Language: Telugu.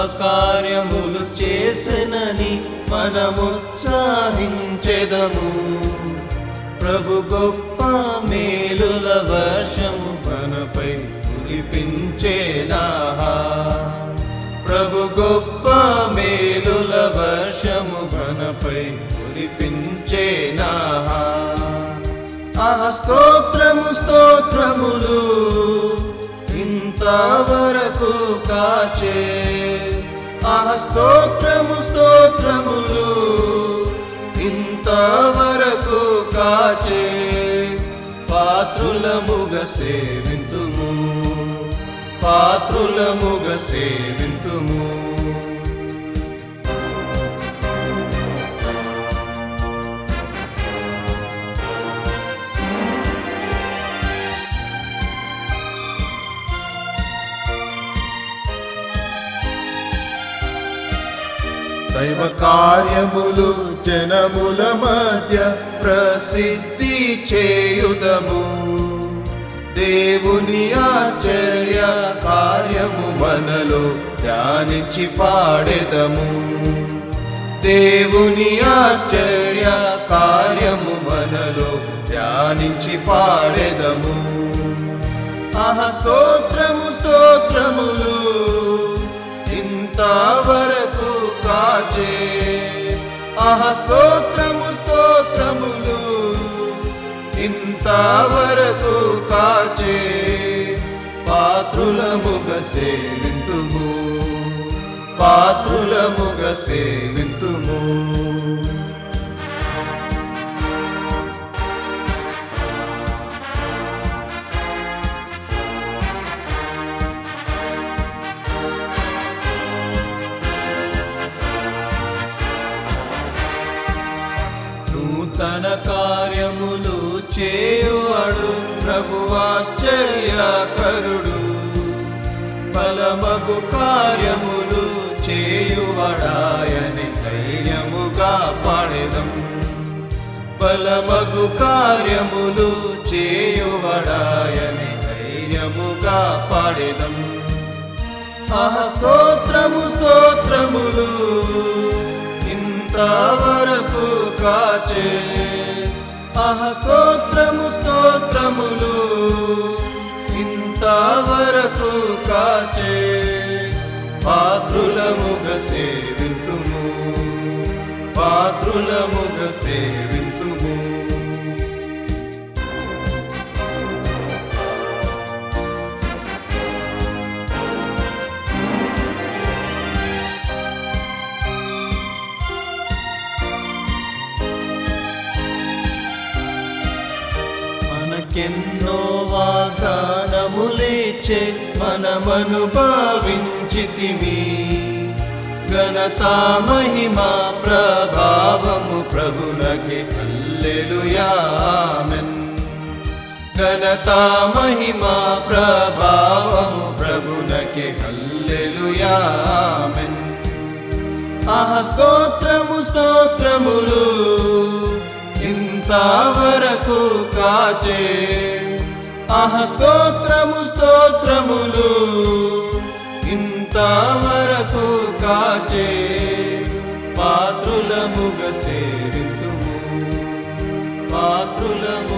కార్యములు చేసెనని మనముత్సాహించెదము ప్రభు గొప్ప మేలుల వర్షము మనపై కురిపించేనా ప్రభు గొప్ప మేలుల వర్షము మనపై కురిపించేనా ఆహ స్తోత్రము స్తోత్రములు ఇంతవరకు కాచే ఆహ స్తోత్రము స్తోత్రములు ఇంతవరకు కాచే పాత్రులముగ సేవింతుము పాత్రులముగ సేవింతుము దైవ కార్యములు జనముల మధ్య ప్రసిద్ధి చేయుదము దేవుని ఆశ్చర్య కార్యము మనలో ధ్యానించి పాడెదము దేవుని ఆశ్చర్య కార్యము మనలో ధ్యానించి పాడెదము ఆహ స్తోత్రము స్తోత్రములు ఇంతవరకు కాచే ఆహ స్తోత్రము స్తోత్రములు ఇంతవరకు కాచే పాత్రులముగ సేవింతుము పాత్రులముగ సేవింతుము నూతన కార్యములు చేయువాడు ప్రభు ఆశ్చర్యకరుడు బలమగు కార్యములు చేయువడాయని ధైర్యముగా పాడెదం బలమగు కార్యములు చేయువడాయని ధైర్యముగా పాడెదం ఆహ స్తోత్రము స్తోత్రములు ఇంతవరకు కాచే ఆహ స్తోత్రము స్తోత్రములు ఇంతవరకు కాచే పాత్రులముగ సేవింతుము పాత్రులముగ సేవింతుము మనకెన్నో వాగ్దానములేచే మనమను భావించితిమి ఘనత మహిమ ప్రభావము ప్రభులకి హల్లెలూయామెన్ ఘనత మహిమ ప్రభావము ప్రభులకి హల్లెలూయామెన్ ఆహ స్తోత్రము స్తోత్రములు ఇంతవరకు కాచే ఆహ స్తోత్రము స్తోత్రములు ఇంతవరకు కాచే పాత్రులముగ సేవితుము పాత్రులము